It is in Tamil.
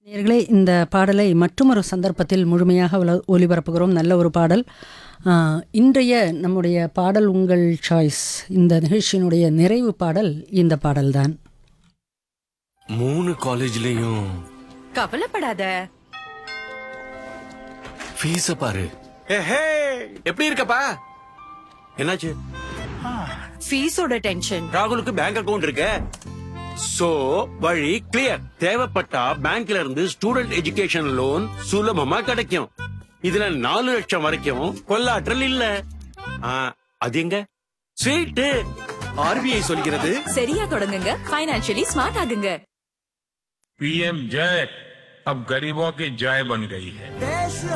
நேயர்களே இந்த பாடலை மற்றொரு சந்தர்ப்பத்தில் முழுமையாக ஒல- ஒலிபரப்புகிறோம் நல்ல ஒரு பாடல் ஆ, இன்றைய நம்முடைய பாடல் உங்கள் சாய்ஸ் இந்த நிகழ்ச்சியினுடைய நிறைவு பாடல் இந்த பாடல்தான் மூணு காலேஜ்லயும் கவலைப்படாத ஃபீஸ பாரு ஏஹே எப்படி இருக்கப்பா என்னாச்சு ஃபீஸோட டென்ஷன் ராகுலுக்கு பேங்க் அக்கவுண்ட் இருக்கு சோ வழி கிளியர் தேவைப்பட்டா பேங்க்ல இருந்து ஸ்டூடெண்ட் எஜுகேஷன் லோன் சுலபமா கிடைக்கும் இதுல நாலு லட்சம் வரைக்கும் கொள்ளாற்றல் இல்ல ஆ, அது எங்க ஸ்வீட் ஆர்பிஐ சொல்கிறது சரியா தொடங்குங்க ஃபைனான்சியலி ஸ்மார்ட் ஆகுங்க पीएम जय अब गरीबों की जय बन गई है देश